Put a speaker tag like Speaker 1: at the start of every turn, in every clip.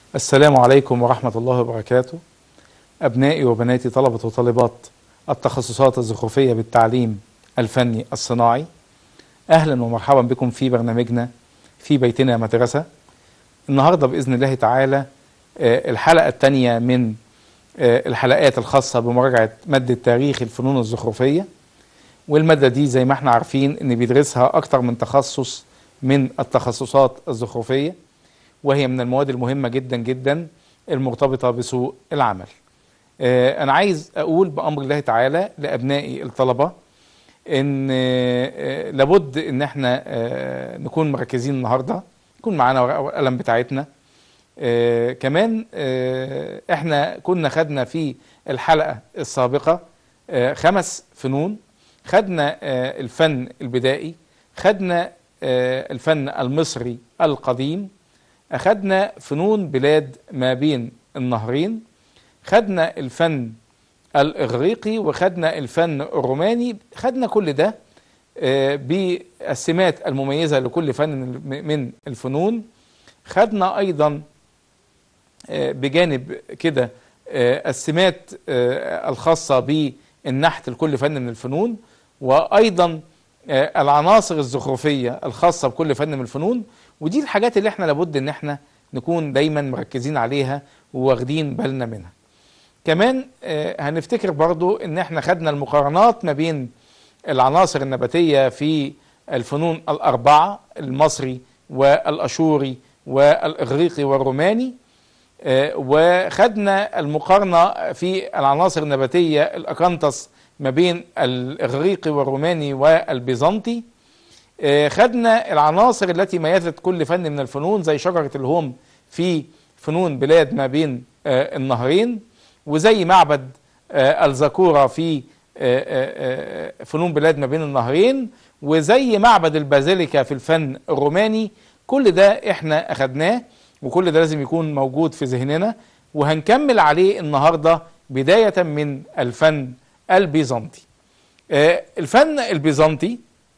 Speaker 1: السلام عليكم ورحمة الله وبركاته أبنائي وبناتي طلبة وطالبات التخصصات الزخرفية بالتعليم الفني الصناعي أهلا ومرحبا بكم في برنامجنا في بيتنا مدرسة النهاردة بإذن الله تعالى آه، الحلقة الثانية من آه، الحلقات الخاصة بمراجعة مادة تاريخ الفنون الزخرفية والمادة دي زي ما احنا عارفين ان بيدرسها أكتر من تخصص من التخصصات الزخرفية وهي من المواد المهمة جدا جدا المرتبطة بسوق العمل آه، أنا عايز أقول بأمر الله تعالى لأبنائي الطلبة إن آه، آه، لابد إن إحنا آه، نكون مركزين النهاردة يكون معانا ورقة والقلم بتاعتنا آه، كمان آه، إحنا كنا خدنا في الحلقة السابقة آه، خمس فنون خدنا آه، الفن البدائي خدنا آه، الفن المصري القديم أخدنا فنون بلاد ما بين النهرين خدنا الفن الإغريقي وخدنا الفن الروماني خدنا كل ده آه، بالسمات المميزة لكل فن من الفنون خدنا أيضا آه، بجانب كده آه، السمات آه، الخاصة بالنحت لكل فن من الفنون وأيضا آه، العناصر الزخرفية الخاصة بكل فن من الفنون ودي الحاجات اللي احنا لابد ان احنا نكون دايما مركزين عليها وواخدين بالنا منها كمان آه، هنفتكر برضو ان احنا خدنا المقارنات ما بين العناصر النباتية في الفنون الأربعة المصري والأشوري والإغريقي والروماني آه، وخدنا المقارنة في العناصر النباتية الأكانتس ما بين الإغريقي والروماني والبيزنطي آه، خدنا العناصر التي ميزت كل فن من الفنون زي شجرة الهوم في فنون بلاد ما بين آه، النهرين وزي معبد آه، الزكورة في آه، آه، آه، فنون بلاد ما بين النهرين وزي معبد البازيليكا في الفن الروماني كل ده احنا اخدناه وكل ده لازم يكون موجود في ذهننا وهنكمل عليه النهارده بداية من الفن البيزنطي. آه، الفن البيزنطي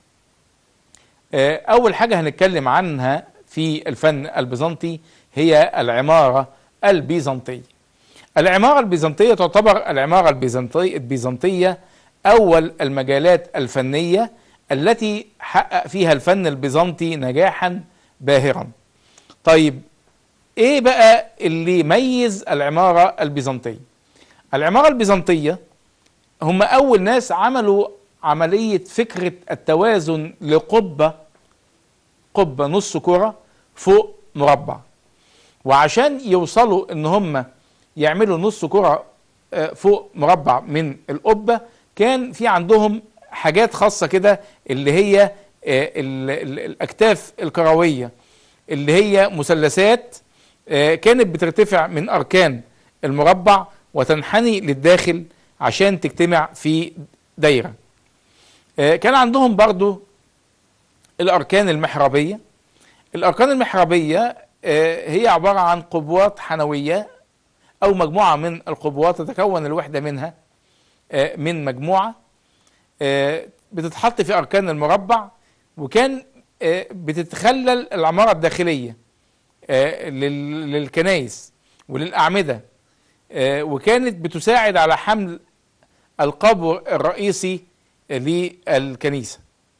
Speaker 1: آه، أول حاجة هنتكلم عنها في الفن البيزنطي هي العمارة البيزنطية. العمارة البيزنطية تعتبر العمارة البيزنطية البيزنطية أول المجالات الفنية التي حقق فيها الفن البيزنطي نجاحا باهرا. طيب ايه بقى اللي يميز العمارة البيزنطية؟ العمارة البيزنطية هم أول ناس عملوا عملية فكرة التوازن لقبة قبة نص كرة فوق مربع وعشان يوصلوا ان هم يعملوا نص كرة آه، فوق مربع من القبة كان في عندهم حاجات خاصة كده اللي هي آه، ال- ال- الأكتاف الكروية اللي هي مثلثات آه، كانت بترتفع من أركان المربع وتنحني للداخل عشان تجتمع في دايرة آه، كان عندهم برضو الأركان المحرابية الأركان المحرابية آه، هي عبارة عن قبوات حنوية أو مجموعة من القبوات تتكون الوحدة منها آه، من مجموعة آه، بتتحط في أركان المربع وكان آه، بتتخلل العمارة الداخلية آه، لل- للكنايس وللأعمدة آه، وكانت بتساعد على حمل القبر الرئيسي للكنيسة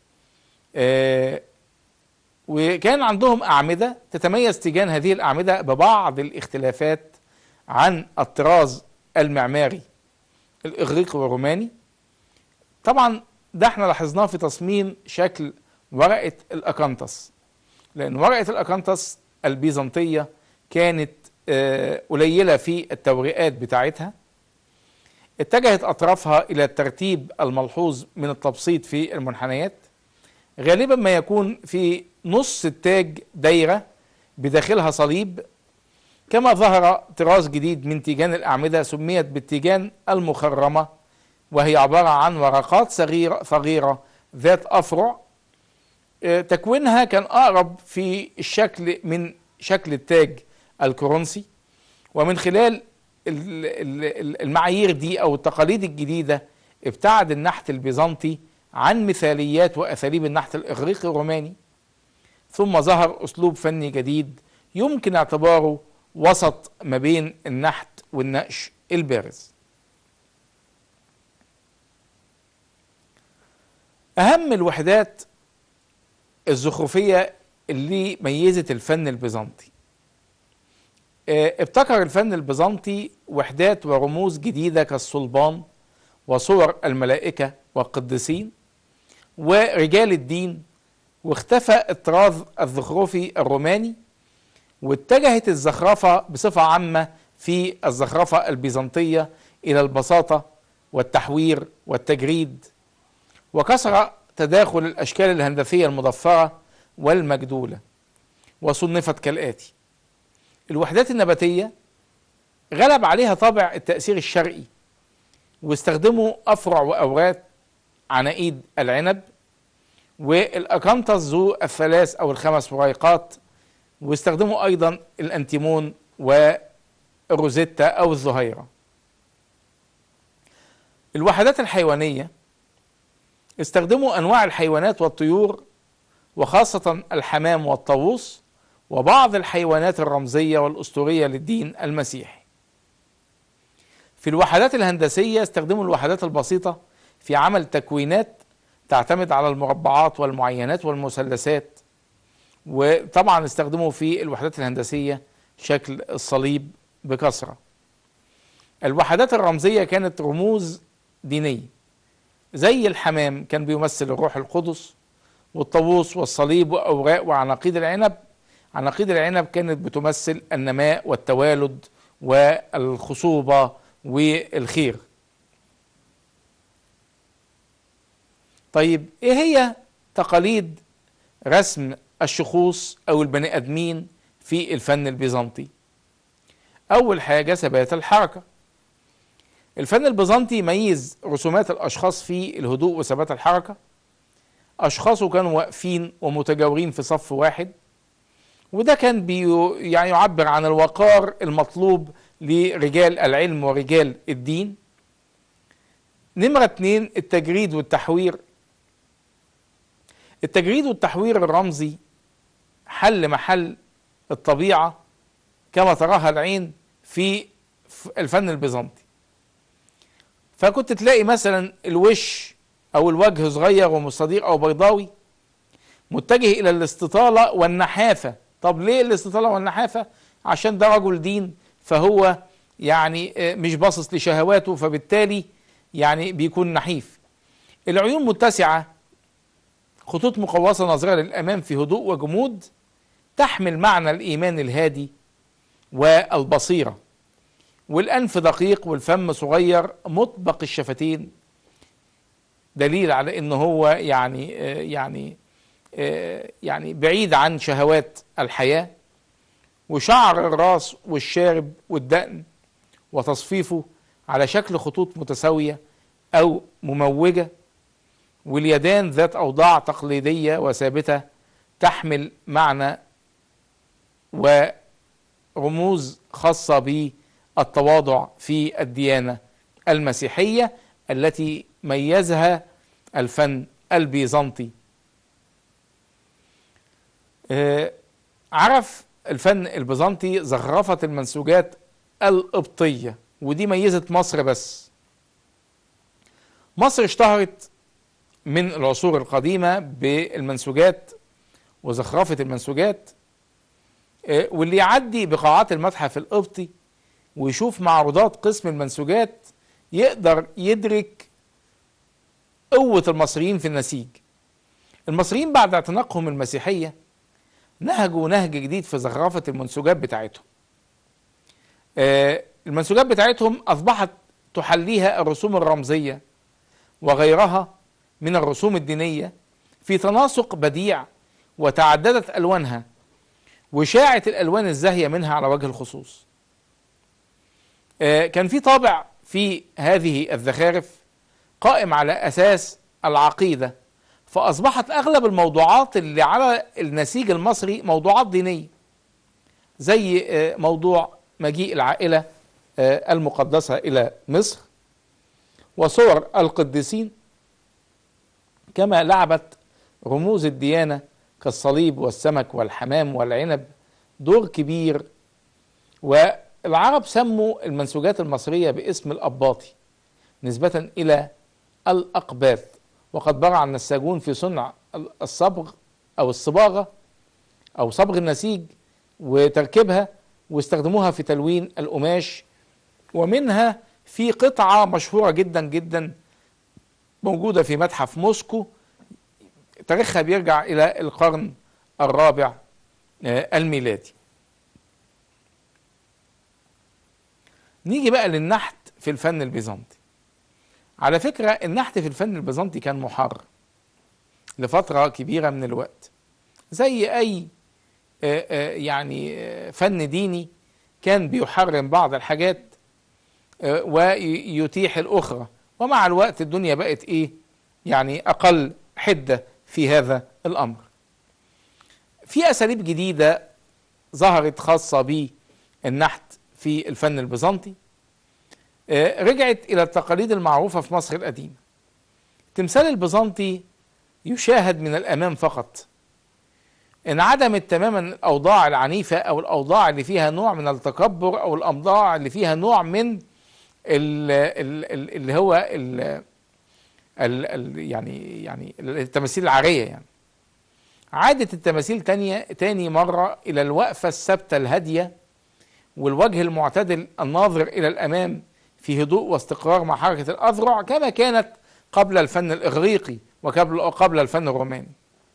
Speaker 1: آه، وكان عندهم أعمدة تتميز تيجان هذه الأعمدة ببعض الاختلافات عن الطراز المعماري الإغريقي والروماني طبعا ده احنا لاحظناه في تصميم شكل ورقة الأكانتس لأن ورقة الأكانتس البيزنطية كانت آه، قليلة في التوريقات بتاعتها اتجهت أطرافها إلى الترتيب الملحوظ من التبسيط في المنحنيات غالبا ما يكون في نص التاج دايرة بداخلها صليب كما ظهر طراز جديد من تيجان الأعمدة سميت بالتيجان المخرمة وهي عبارة عن ورقات صغيرة صغيرة ذات أفرع آه، تكوينها كان أقرب في الشكل من شكل التاج الكورنثي ومن خلال ال- ال- ال- المعايير دي أو التقاليد الجديدة ابتعد النحت البيزنطي عن مثاليات وأساليب النحت الإغريقي الروماني ثم ظهر أسلوب فني جديد يمكن اعتباره وسط ما بين النحت والنقش البارز أهم الوحدات الزخرفية اللي ميزت الفن البيزنطي آه، ابتكر الفن البيزنطي وحدات ورموز جديدة كالصلبان وصور الملائكة والقديسين ورجال الدين واختفى الطراز الزخرفي الروماني واتجهت الزخرفة بصفة عامة في الزخرفة البيزنطية إلى البساطة والتحوير والتجريد وكسر تداخل الأشكال الهندسية المضفرة والمجدولة وصنفت كالآتي الوحدات النباتية غلب عليها طابع التأثير الشرقي واستخدموا أفرع وأوراق عناقيد العنب والأكانتس ذو الثلاث أو الخمس وريقات واستخدموا أيضا الأنتيمون والروزيتا أو الزهيرة الوحدات الحيوانية استخدموا أنواع الحيوانات والطيور وخاصة الحمام والطاووس وبعض الحيوانات الرمزية والأسطورية للدين المسيحي في الوحدات الهندسية استخدموا الوحدات البسيطة في عمل تكوينات تعتمد على المربعات والمعينات والمثلثات وطبعا استخدموا في الوحدات الهندسية شكل الصليب بكثرة الوحدات الرمزية كانت رموز دينية زي الحمام كان بيمثل الروح القدس والطاووس والصليب وأوراق وعناقيد العنب عناقيد العنب كانت بتمثل النماء والتوالد والخصوبة والخير طيب ايه هي تقاليد رسم الشخوص او البني ادمين في الفن البيزنطي اول حاجة ثبات الحركة الفن البيزنطي يميز رسومات الاشخاص في الهدوء وثبات الحركة اشخاصه كانوا واقفين ومتجاورين في صف واحد وده كان بي يعني يعبر عن الوقار المطلوب لرجال العلم ورجال الدين نمرة اتنين التجريد والتحوير التجريد والتحوير الرمزي حل محل الطبيعة كما تراها العين في الفن البيزنطي فكنت تلاقي مثلا الوش او الوجه صغير ومستدير او بيضاوي متجه الى الاستطالة والنحافة طب ليه الاستطالة والنحافة عشان ده رجل دين فهو يعني مش باصص لشهواته فبالتالي يعني بيكون نحيف العيون متسعة خطوط مقوسة ناظرة للأمام في هدوء وجمود تحمل معنى الإيمان الهادي والبصيرة والأنف دقيق والفم صغير مطبق الشفتين دليل على ان هو يعني يعني يعني بعيد عن شهوات الحياة وشعر الراس والشارب والدقن وتصفيفه على شكل خطوط متساوية أو مموجة واليدان ذات أوضاع تقليدية وثابتة تحمل معنى ورموز خاصة بالتواضع في الديانة المسيحية التي ميزها الفن البيزنطي عرف الفن البيزنطي زخرفة المنسوجات القبطية ودي ميزت مصر بس مصر اشتهرت من العصور القديمة بالمنسوجات وزخرفة المنسوجات واللي يعدي بقاعات المتحف القبطي ويشوف معروضات قسم المنسوجات يقدر يدرك قوة المصريين في النسيج المصريين بعد اعتناقهم المسيحية نهجوا نهج جديد في زخرفة المنسوجات بتاعتهم المنسوجات بتاعتهم أصبحت تحليها الرسوم الرمزية وغيرها من الرسوم الدينية في تناسق بديع وتعددت ألوانها وشاعت الألوان الزاهية منها على وجه الخصوص كان في طابع في هذه الزخارف قائم على أساس العقيدة فأصبحت أغلب الموضوعات اللي على النسيج المصري موضوعات دينية زي موضوع مجيء العائلة المقدسة إلى مصر وصور القديسين كما لعبت رموز الديانة كالصليب والسمك والحمام والعنب دور كبير والعرب سموا المنسوجات المصرية باسم الأباطي نسبة إلى الأقباط وقد برع النساجون في صنع الصبغ أو الصباغة أو صبغ النسيج وتركيبها واستخدموها في تلوين القماش ومنها في قطعة مشهورة جدا جدا موجودة في متحف موسكو تاريخها بيرجع إلى القرن الرابع الميلادي نيجي بقى للنحت في الفن البيزنطي على فكرة النحت في الفن البيزنطي كان محرر لفترة كبيرة من الوقت زي أي يعني فن ديني كان بيحرم بعض الحاجات ويتيح الأخرى ومع الوقت الدنيا بقت إيه يعني أقل حدة في هذا الأمر في أساليب جديدة ظهرت خاصة بالنحت في الفن البيزنطي رجعت إلى التقاليد المعروفة في مصر القديمة التمثال البيزنطي يشاهد من الأمام فقط انعدمت تماما الأوضاع العنيفة أو الأوضاع اللي فيها نوع من التكبر أو الأوضاع اللي فيها نوع من اللي هو ال ال يعني يعني التماثيل العارية يعني عادت التماثيل تانية تاني مرة إلى الوقفة الثابتة الهادية والوجه المعتدل الناظر إلى الأمام في هدوء واستقرار مع حركة الأذرع كما كانت قبل الفن الإغريقي وقبل قبل الفن الروماني.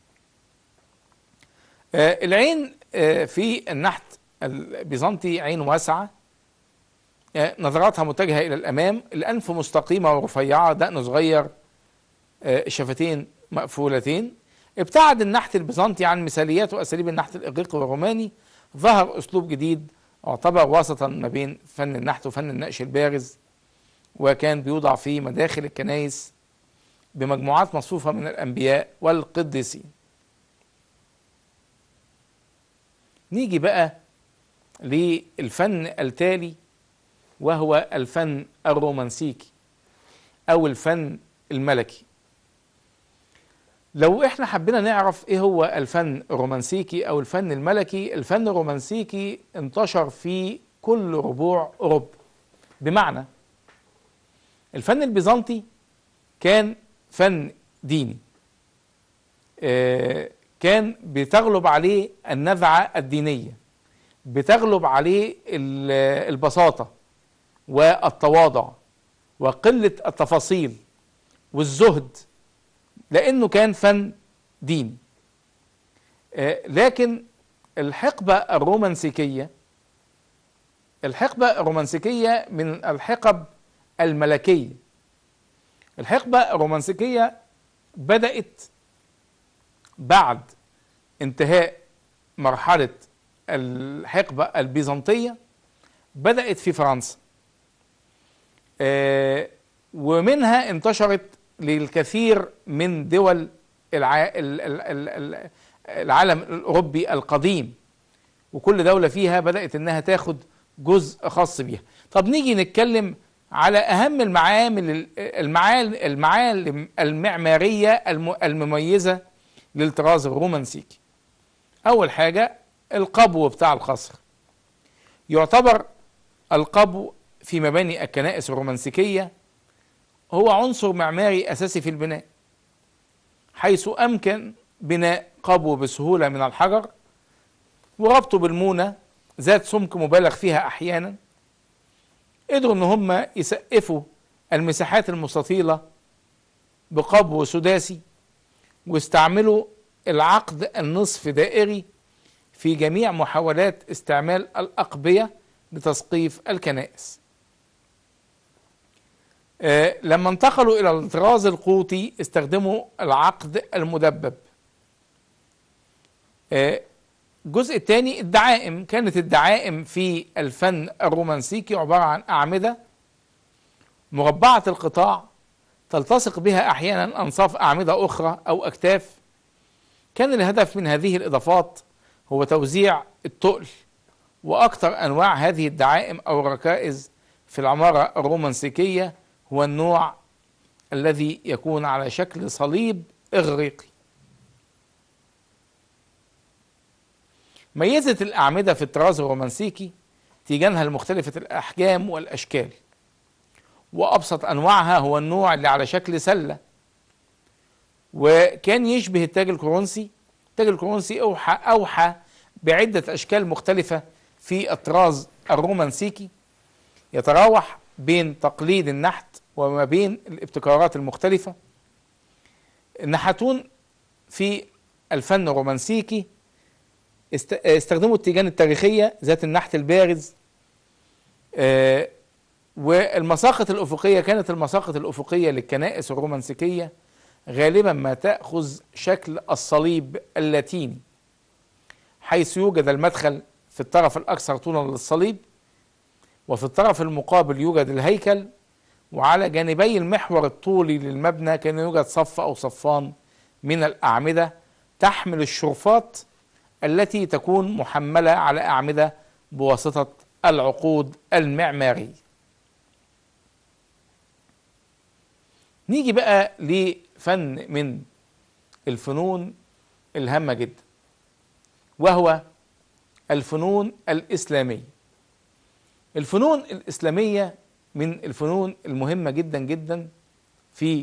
Speaker 1: آه العين آه في النحت البيزنطي عين واسعة آه نظراتها متجهة إلى الأمام الأنف مستقيمة ورفيعة دقن صغير الشفتين مقفولتين ابتعد النحت البيزنطي عن مثاليات وأساليب النحت الإغريقي والروماني ظهر أسلوب جديد اعتبر وسطا ما بين فن النحت وفن النقش البارز وكان بيوضع في مداخل الكنائس بمجموعات مصفوفة من الأنبياء والقديسين نيجي بقى للفن التالي وهو الفن الرومانسيكي أو الفن الملكي لو احنا حبينا نعرف ايه هو الفن الرومانسيكي او الفن الملكي الفن الرومانسيكي انتشر في كل ربوع اوروبا بمعنى الفن البيزنطي كان فن ديني آه كان بتغلب عليه النزعة الدينية بتغلب عليه البساطة والتواضع وقلة التفاصيل والزهد لانه كان فن ديني آه لكن الحقبه الرومانسيكيه الحقبه الرومانسيكيه من الحقب الملكيه الحقبه الرومانسيكيه بدات بعد انتهاء مرحله الحقبه البيزنطيه بدات في فرنسا آه ومنها انتشرت للكثير من دول الع... العالم الاوروبي القديم وكل دوله فيها بدات انها تاخد جزء خاص بيها طب نيجي نتكلم على اهم المعامل المعالم المعالم المعماريه المميزه للطراز الرومانسيكي اول حاجه القبو بتاع القصر يعتبر القبو في مباني الكنائس الرومانسيكيه هو عنصر معماري اساسي في البناء حيث امكن بناء قبو بسهوله من الحجر وربطه بالمونه ذات سمك مبالغ فيها احيانا قدروا ان هم يسقفوا المساحات المستطيله بقبو سداسي واستعملوا العقد النصف دائري في جميع محاولات استعمال الاقبيه لتسقيف الكنائس آه لما انتقلوا الى الطراز القوطي استخدموا العقد المدبب آه الجزء الثاني الدعائم كانت الدعائم في الفن الرومانسيكي عبارة عن أعمدة مربعة القطاع تلتصق بها أحيانا أنصاف أعمدة أخرى أو أكتاف كان الهدف من هذه الإضافات هو توزيع التقل وأكثر أنواع هذه الدعائم أو الركائز في العمارة الرومانسيكية هو النوع الذي يكون على شكل صليب إغريقي ميزت الأعمدة في الطراز الرومانسيكي تيجانها المختلفة الأحجام والأشكال وأبسط أنواعها هو النوع اللي على شكل سلة وكان يشبه التاج الكرونسي التاج الكرونسي أوحى أوحى بعدة أشكال مختلفة في الطراز الرومانسيكي يتراوح بين تقليد النحت وما بين الابتكارات المختلفة النحاتون في الفن الرومانسيكي استخدموا التيجان التاريخية ذات النحت البارز آه والمساقط الأفقية كانت المساقط الأفقية للكنائس الرومانسيكية غالبا ما تأخذ شكل الصليب اللاتيني حيث يوجد المدخل في الطرف الأكثر طولا للصليب وفي الطرف المقابل يوجد الهيكل وعلى جانبي المحور الطولي للمبنى كان يوجد صف أو صفان من الأعمدة تحمل الشرفات التي تكون محملة على أعمدة بواسطة العقود المعمارية نيجي بقى لفن من الفنون الهامة جدا وهو الفنون الإسلامية الفنون الإسلامية من الفنون المهمة جدا جدا في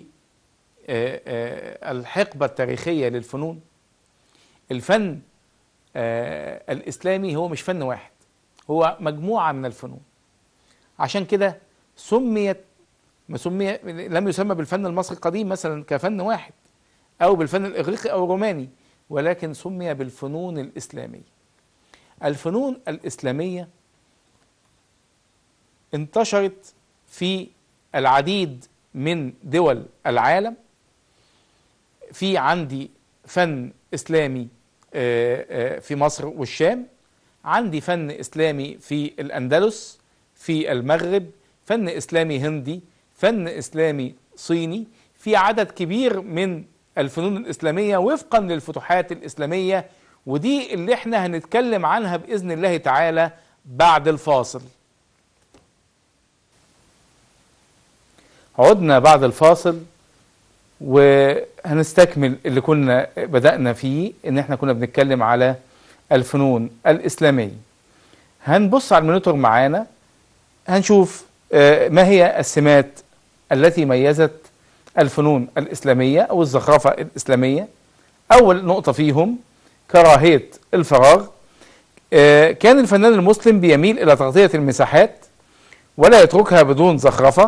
Speaker 1: الحقبة التاريخية للفنون الفن الإسلامي هو مش فن واحد هو مجموعة من الفنون عشان كده سميت ما سمي لم يسمى بالفن المصري القديم مثلا كفن واحد او بالفن الاغريقي او الروماني ولكن سمي بالفنون الاسلاميه الفنون الاسلاميه انتشرت في العديد من دول العالم في عندي فن اسلامي في مصر والشام عندي فن اسلامي في الاندلس في المغرب فن اسلامي هندي فن اسلامي صيني في عدد كبير من الفنون الاسلاميه وفقا للفتوحات الاسلاميه ودي اللي احنا هنتكلم عنها باذن الله تعالى بعد الفاصل. عدنا بعد الفاصل وهنستكمل اللي كنا بدأنا فيه ان احنا كنا بنتكلم على الفنون الإسلامية هنبص على المونيتور معانا هنشوف ما هي السمات التي ميزت الفنون الإسلامية أو الزخرفة الإسلامية أول نقطة فيهم كراهية الفراغ كان الفنان المسلم بيميل إلى تغطية المساحات ولا يتركها بدون زخرفة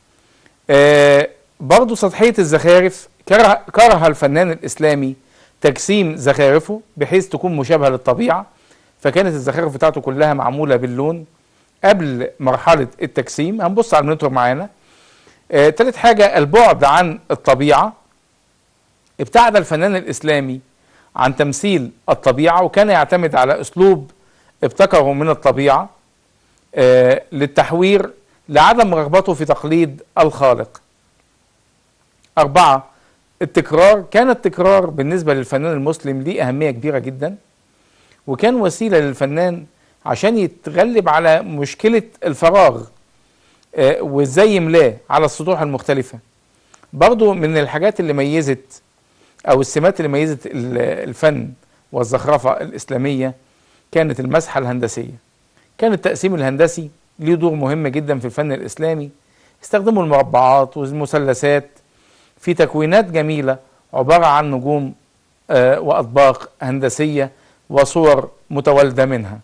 Speaker 1: برضو سطحية الزخارف كره, كره الفنان الإسلامي تجسيم زخارفه بحيث تكون مشابهة للطبيعة فكانت الزخارف بتاعته كلها معمولة باللون قبل مرحلة التجسيم هنبص على المونيتور معانا آه، تالت حاجة البعد عن الطبيعة ابتعد الفنان الإسلامي عن تمثيل الطبيعة وكان يعتمد على أسلوب ابتكره من الطبيعة آه، للتحوير لعدم رغبته في تقليد الخالق أربعة التكرار كان التكرار بالنسبة للفنان المسلم ليه أهمية كبيرة جدا وكان وسيلة للفنان عشان يتغلب على مشكلة الفراغ آه، وازاي يملاه على السطوح المختلفة برضو من الحاجات اللي ميزت او السمات اللي ميزت ال- الفن والزخرفة الاسلامية كانت المسحة الهندسية كان التقسيم الهندسي ليه دور مهم جدا في الفن الاسلامي استخدموا المربعات والمثلثات في تكوينات جميلة عبارة عن نجوم آه، واطباق هندسية وصور متوالدة منها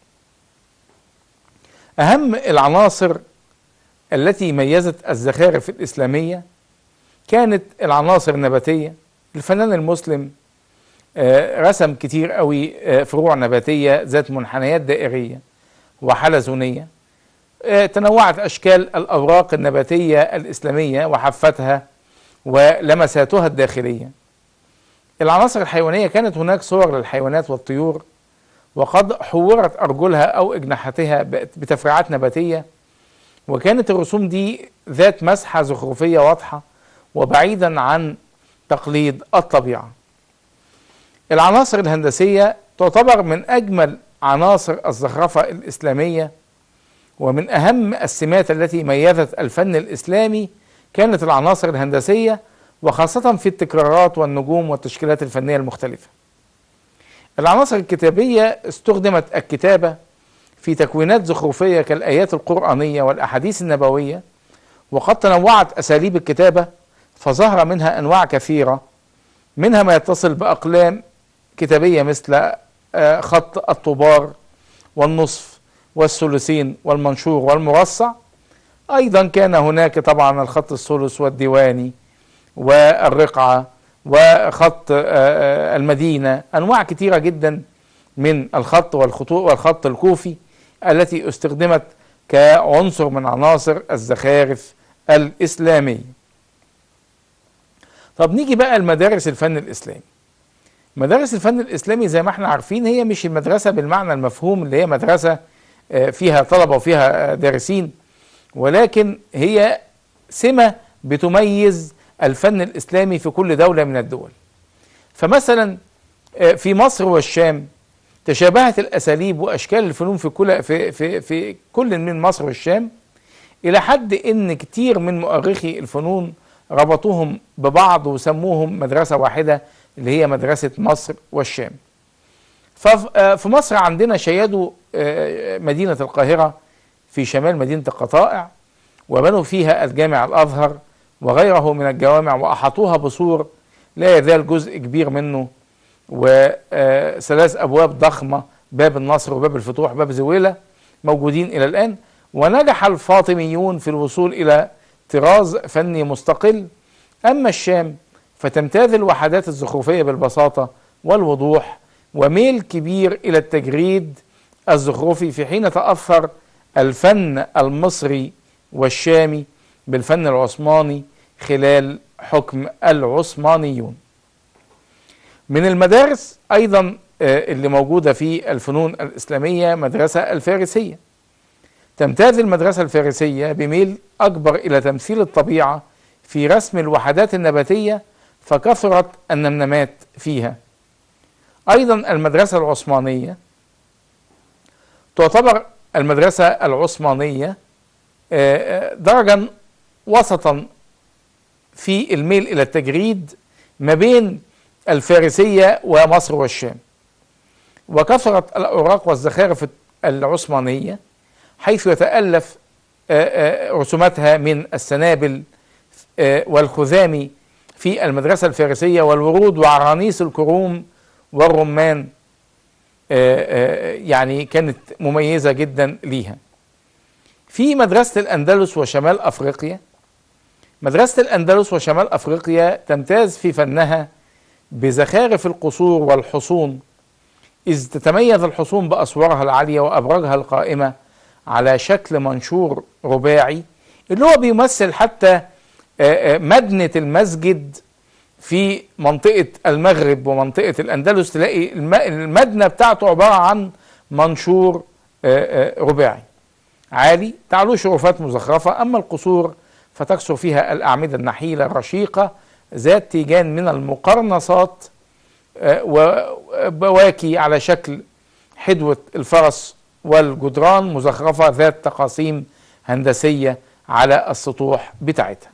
Speaker 1: اهم العناصر التي ميزت الزخارف الإسلامية كانت العناصر النباتية الفنان المسلم آه، رسم كتير قوي آه، فروع نباتية ذات منحنيات دائرية وحلزونية آه، تنوعت أشكال الأوراق النباتية الإسلامية وحفتها ولمساتها الداخلية العناصر الحيوانية كانت هناك صور للحيوانات والطيور وقد حورت أرجلها أو أجنحتها بتفريعات نباتية وكانت الرسوم دي ذات مسحة زخرفية واضحة وبعيدا عن تقليد الطبيعة العناصر الهندسية تعتبر من أجمل عناصر الزخرفة الإسلامية ومن أهم السمات التي ميزت الفن الإسلامي كانت العناصر الهندسية وخاصة في التكرارات والنجوم والتشكيلات الفنية المختلفة العناصر الكتابية استخدمت الكتابة في تكوينات زخرفية كالآيات القرآنية والأحاديث النبوية وقد تنوعت أساليب الكتابة فظهر منها أنواع كثيرة منها ما يتصل بأقلام كتابية مثل آه، خط الطبار والنصف والثلثين والمنشور والمرصع أيضا كان هناك طبعا الخط الثلث والديواني والرقعة وخط آه، آه، المدينة أنواع كثيرة جدا من الخط والخطوط والخط الكوفي التي استخدمت كعنصر من عناصر الزخارف الإسلامية طب نيجي بقى لمدارس الفن الإسلامي مدارس الفن الإسلامي زي ما احنا عارفين هي مش المدرسة بالمعنى المفهوم اللي هي مدرسة آه، فيها طلبة وفيها آه، دارسين ولكن هي سمة بتميز الفن الإسلامي في كل دولة من الدول فمثلا آه، في مصر والشام تشابهت الأساليب وأشكال الفنون في كل في في في كل من مصر والشام إلى حد إن كتير من مؤرخي الفنون ربطوهم ببعض وسموهم مدرسة واحدة اللي هي مدرسة مصر والشام ففي مصر عندنا شيدوا آه، مدينة القاهرة في شمال مدينة القطائع وبنوا فيها الجامع الأزهر وغيره من الجوامع وأحاطوها بسور لا يزال جزء كبير منه وثلاث أبواب ضخمة باب النصر وباب الفتوح باب زويلة موجودين إلى الآن ونجح الفاطميون في الوصول إلى طراز فني مستقل أما الشام فتمتاز الوحدات الزخرفية بالبساطة والوضوح وميل كبير إلى التجريد الزخرفي في حين تأثر الفن المصري والشامي بالفن العثماني خلال حكم العثمانيون من المدارس أيضا آه، اللي موجودة في الفنون الإسلامية مدرسة الفارسية تمتاز المدرسة الفارسية بميل أكبر إلى تمثيل الطبيعة في رسم الوحدات النباتية فكثرت النمنمات فيها أيضا المدرسة العثمانية تعتبر المدرسة العثمانية آه، آه، درجا وسطا في الميل إلى التجريد ما بين الفارسية ومصر والشام وكثرت الأوراق والزخارف العثمانية حيث يتألف آه، رسوماتها من السنابل والخزامي في المدرسة الفارسية والورود وعرانيس الكروم والرمان يعني كانت مميزة جدا ليها في مدرسة الأندلس وشمال أفريقيا مدرسة الأندلس وشمال أفريقيا تمتاز في فنها بزخارف القصور والحصون إذ تتميز الحصون بأسوارها العالية وأبراجها القائمة على شكل منشور رباعي اللي هو بيمثل حتى مدنة المسجد في منطقة المغرب ومنطقة الأندلس تلاقي المدنة بتاعته عبارة عن منشور رباعي عالي تعلو شرفات مزخرفة أما القصور فتكثر فيها الأعمدة النحيلة الرشيقة ذات تيجان من المقرنصات وبواكي على شكل حدوة الفرس والجدران مزخرفة ذات تقاسيم هندسية على السطوح بتاعتها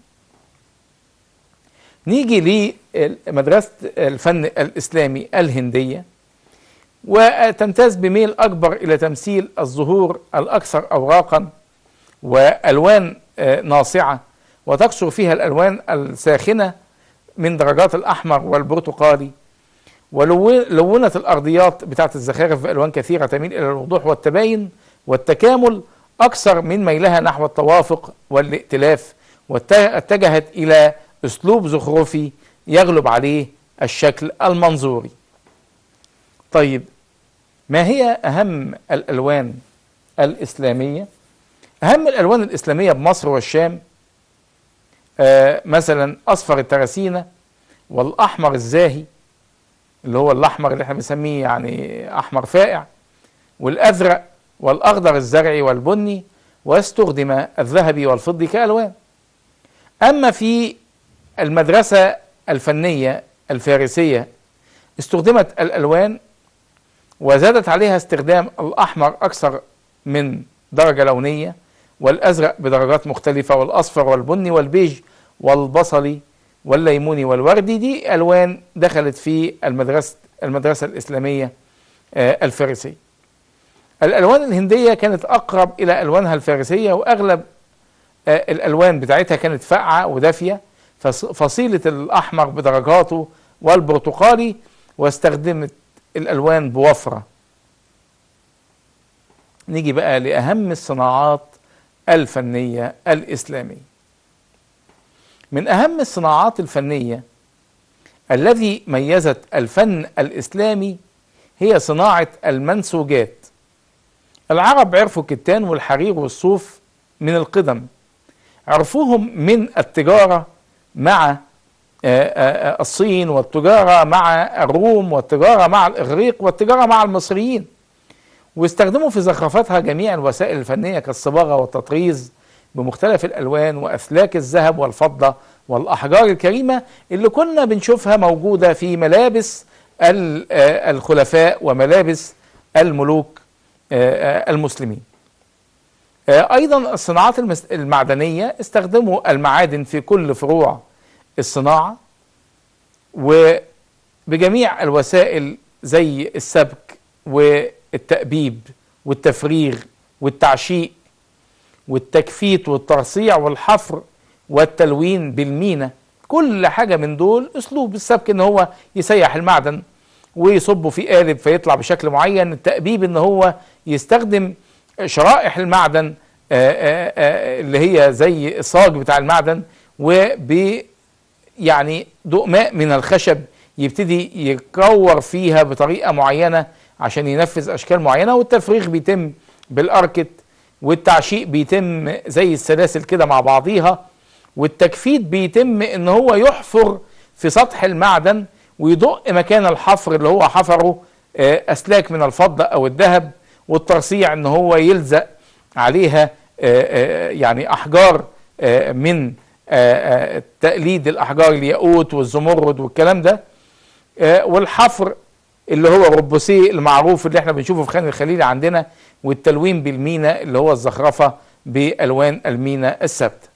Speaker 1: نيجي لمدرسة الفن الإسلامي الهندية وتمتاز بميل أكبر إلى تمثيل الظهور الأكثر أوراقا وألوان ناصعة وتكثر فيها الألوان الساخنة من درجات الأحمر والبرتقالي ولونت الأرضيات بتاعت الزخارف بألوان كثيرة تميل إلى الوضوح والتباين والتكامل أكثر من ميلها نحو التوافق والائتلاف واتجهت إلى أسلوب زخرفي يغلب عليه الشكل المنظوري طيب ما هي أهم الألوان الإسلامية أهم الألوان الإسلامية بمصر والشام آه مثلا أصفر الترسينة والأحمر الزاهي اللي هو الأحمر اللي احنا بنسميه يعني أحمر فائع والأزرق والأخضر الزرعي والبني واستخدم الذهبي والفضي كألوان أما في المدرسة الفنية الفارسية استخدمت الألوان وزادت عليها استخدام الأحمر أكثر من درجة لونية والأزرق بدرجات مختلفة والأصفر والبني والبيج والبصلي والليموني والوردي دي ألوان دخلت في المدرسة المدرسة الإسلامية الفارسية الألوان الهندية كانت أقرب إلى ألوانها الفارسية وأغلب آه، الألوان بتاعتها كانت فاقعة ودافية فص- فصيلة الأحمر بدرجاته والبرتقالي واستخدمت الألوان بوفرة نيجي بقى لأهم الصناعات الفنية الإسلامية من أهم الصناعات الفنية الذي ميزت الفن الإسلامي هي صناعة المنسوجات العرب عرفوا الكتان والحرير والصوف من القدم عرفوهم من التجارة مع آه، آه، الصين والتجارة مع الروم والتجارة مع الإغريق والتجارة مع المصريين واستخدموا في زخرفتها جميع الوسائل الفنية كالصباغة والتطريز بمختلف الألوان وأسلاك الذهب والفضة والأحجار الكريمة اللي كنا بنشوفها موجودة في ملابس ال- آه، الخلفاء وملابس الملوك آه، آه، المسلمين آه، أيضا الصناعات المس- المعدنية استخدموا المعادن في كل فروع الصناعة وبجميع الوسائل زي السبك والتأبيب والتفريغ والتعشيق والتكفيت والترصيع والحفر والتلوين بالمينا كل حاجة من دول أسلوب السبك إن هو يسيح المعدن ويصبه في قالب فيطلع بشكل معين التأبيب إن هو يستخدم شرائح المعدن آه، آه، آه، اللي هي زي الصاج بتاع المعدن وب يعني ضوء ماء من الخشب يبتدي يكور فيها بطريقة معينة عشان ينفذ أشكال معينة والتفريغ بيتم بالأركت والتعشيق بيتم زي السلاسل كده مع بعضيها والتكفيت بيتم ان هو يحفر في سطح المعدن ويدق مكان الحفر اللي هو حفره آه، اسلاك من الفضة او الذهب والترصيع ان هو يلزق عليها آه، آه، يعني احجار آه، من آه، آه، تقليد الاحجار الياقوت والزمرد والكلام ده آه، والحفر اللي هو ربوسيه المعروف اللي احنا بنشوفه في خان الخليلي عندنا والتلوين بالمينا اللي هو الزخرفه بالوان المينا الثابته.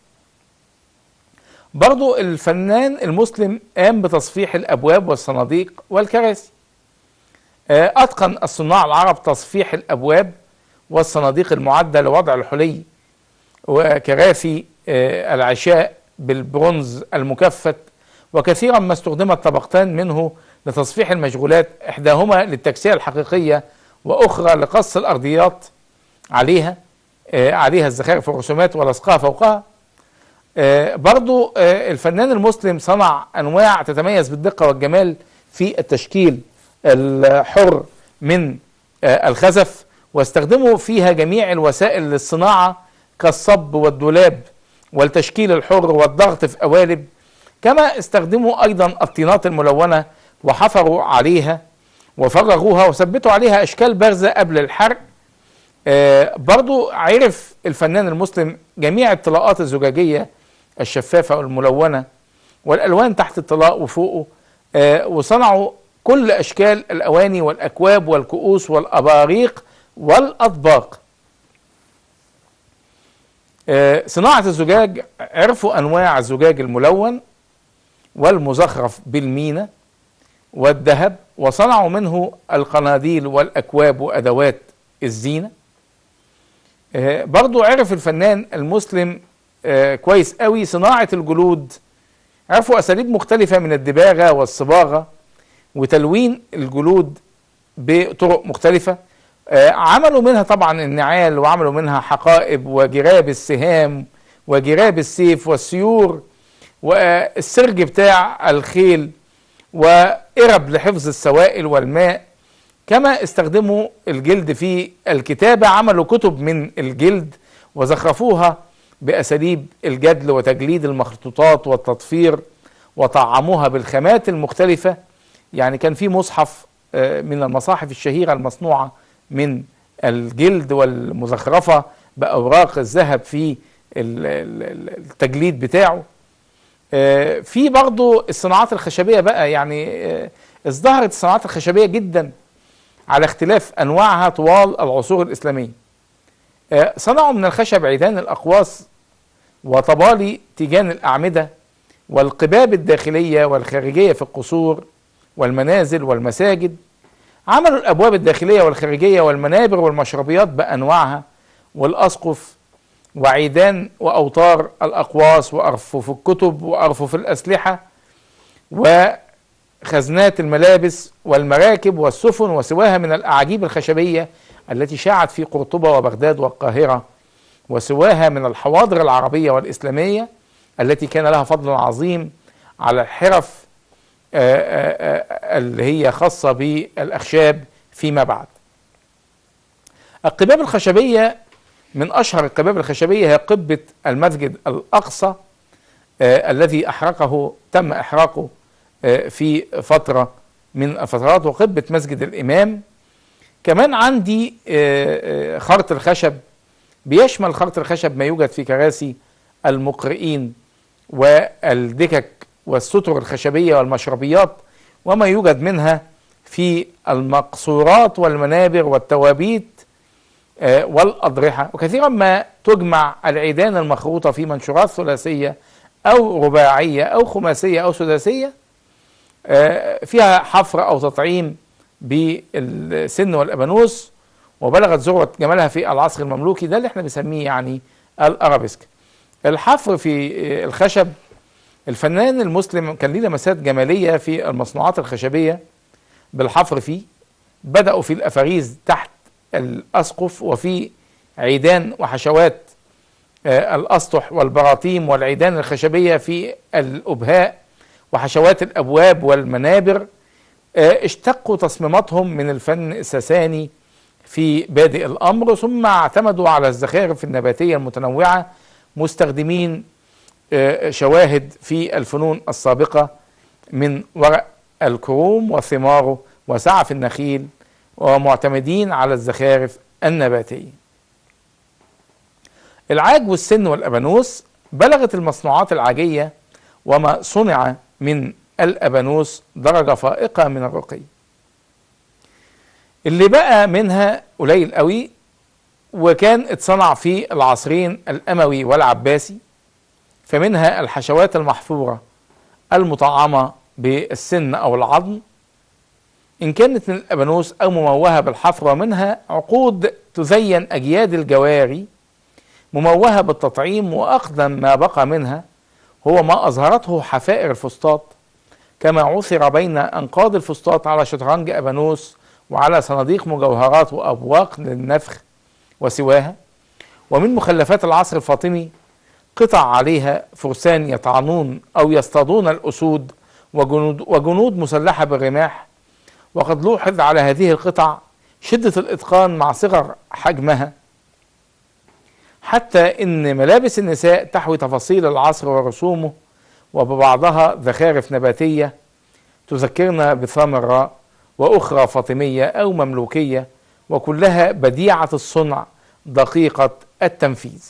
Speaker 1: برضو الفنان المسلم قام بتصفيح الابواب والصناديق والكراسي. آه، اتقن الصناع العرب تصفيح الابواب والصناديق المعده لوضع الحلي وكراسي آه، العشاء بالبرونز المكفت وكثيرا ما استخدمت طبقتان منه لتصفيح المشغولات احداهما للتكسير الحقيقيه واخرى لقص الارضيات عليها آه، عليها الزخارف والرسومات ولصقها فوقها آه، برضو آه، الفنان المسلم صنع انواع تتميز بالدقه والجمال في التشكيل الحر من آه، الخزف واستخدموا فيها جميع الوسائل للصناعه كالصب والدولاب والتشكيل الحر والضغط في قوالب كما استخدموا ايضا الطينات الملونه وحفروا عليها وفرغوها وثبتوا عليها اشكال بارزه قبل الحرق آه، برضو عرف الفنان المسلم جميع الطلاءات الزجاجيه الشفافه والملونه والالوان تحت الطلاء وفوقه آه، وصنعوا كل اشكال الاواني والاكواب والكؤوس والاباريق والاطباق آه، صناعه الزجاج عرفوا انواع الزجاج الملون والمزخرف بالمينا والذهب وصنعوا منه القناديل والاكواب وادوات الزينه آه، برضو عرف الفنان المسلم آه، كويس قوي صناعه الجلود عرفوا اساليب مختلفه من الدباغه والصباغه وتلوين الجلود بطرق مختلفه آه، عملوا منها طبعا النعال وعملوا منها حقائب وجراب السهام وجراب السيف والسيور والسرج بتاع الخيل وقرب لحفظ السوائل والماء كما استخدموا الجلد في الكتابة عملوا كتب من الجلد وزخرفوها بأساليب الجدل وتجليد المخطوطات والتطفير وطعموها بالخامات المختلفة يعني كان في مصحف آه، من المصاحف الشهيرة المصنوعة من الجلد والمزخرفة بأوراق الذهب في ال- ال- ال- التجليد بتاعه آه، في برضو الصناعات الخشبية بقى يعني آه، ازدهرت الصناعات الخشبية جدا على اختلاف أنواعها طوال العصور الإسلامية آه، صنعوا من الخشب عيدان الأقواس وطبالي تيجان الأعمدة والقباب الداخلية والخارجية في القصور والمنازل والمساجد عملوا الابواب الداخليه والخارجيه والمنابر والمشربيات بانواعها والاسقف وعيدان واوتار الاقواس وارفف الكتب وارفف الاسلحه وخزنات الملابس والمراكب والسفن وسواها من الاعاجيب الخشبيه التي شاعت في قرطبه وبغداد والقاهره وسواها من الحواضر العربيه والاسلاميه التي كان لها فضل عظيم على الحرف آه، آه، آه، اللي هي خاصه بالاخشاب فيما بعد. القباب الخشبيه من اشهر القباب الخشبيه هي قبه المسجد الاقصى الذي احرقه تم احراقه في فتره من الفترات وقبه مسجد الامام كمان عندي خرط الخشب بيشمل خرط الخشب ما يوجد في كراسي المقرئين والدكك والستر الخشبية والمشربيات وما يوجد منها في المقصورات والمنابر والتوابيت آه، والأضرحة وكثيرا ما تجمع العيدان المخروطة في منشورات ثلاثية أو رباعية أو خماسية أو سداسية آه، فيها حفر أو تطعيم بالسن والأبانوس وبلغت ذروة جمالها في العصر المملوكي ده اللي احنا بنسميه يعني الأرابيسك الحفر في الخشب الفنان المسلم كان ليه لمسات جمالية في المصنوعات الخشبية بالحفر فيه بدأوا في الأفاريز تحت الأسقف وفي عيدان وحشوات آه، الأسطح والبراطيم والعيدان الخشبية في الأبهاء وحشوات الأبواب والمنابر آه، اشتقوا تصميماتهم من الفن الساساني في بادئ الأمر ثم اعتمدوا على الزخارف النباتية المتنوعة مستخدمين آه، شواهد في الفنون السابقة من ورق الكروم وثماره وسعف النخيل ومعتمدين على الزخارف النباتية العاج والسن والأبانوس بلغت المصنوعات العاجية وما صنع من الأبانوس درجة فائقة من الرقي اللي بقى منها قليل قوي وكان اتصنع في العصرين الأموي والعباسي فمنها الحشوات المحفورة المطعمة بالسن أو العظم إن كانت من الأبانوس أو مموهة بالحفر ومنها عقود تزين أجياد الجواري مموهة بالتطعيم وأقدم ما بقى منها هو ما أظهرته حفائر الفسطاط كما عثر بين أنقاض الفسطاط على شطرنج أبانوس وعلى صناديق مجوهرات وأبواق للنفخ وسواها ومن مخلفات العصر الفاطمي قطع عليها فرسان يطعنون أو يصطادون الأسود وجنود, وجنود مسلحة بالرماح وقد لوحظ على هذه القطع شدة الإتقان مع صغر حجمها حتى إن ملابس النساء تحوي تفاصيل العصر ورسومه وببعضها زخارف نباتية تذكرنا بثمرة وأخرى فاطمية أو مملوكية وكلها بديعة الصنع دقيقة التنفيذ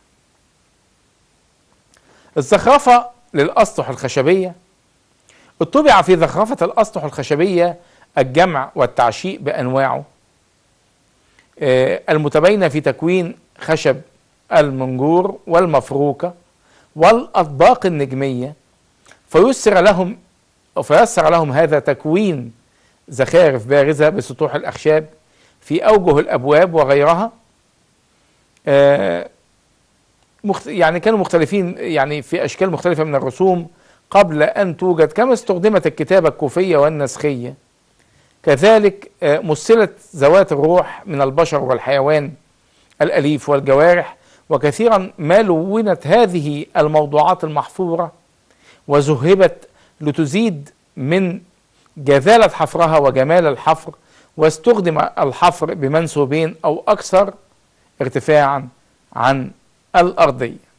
Speaker 1: الزخرفة للأسطح الخشبية اتبع في زخرفة الأسطح الخشبية الجمع والتعشيق بأنواعه آه، المتباينة في تكوين خشب المنجور والمفروكة والأطباق النجمية فيسر لهم فيسر لهم هذا تكوين زخارف بارزة بسطوح الأخشاب في أوجه الأبواب وغيرها آه، يعني كانوا مختلفين يعني في أشكال مختلفة من الرسوم قبل أن توجد كما استخدمت الكتابة الكوفية والنسخية كذلك آه، مثلت ذوات الروح من البشر والحيوان الأليف والجوارح وكثيرا ما لونت هذه الموضوعات المحفورة وذهبت لتزيد من جذالة حفرها وجمال الحفر واستخدم الحفر بمنسوبين أو أكثر ارتفاعا عن الأرضية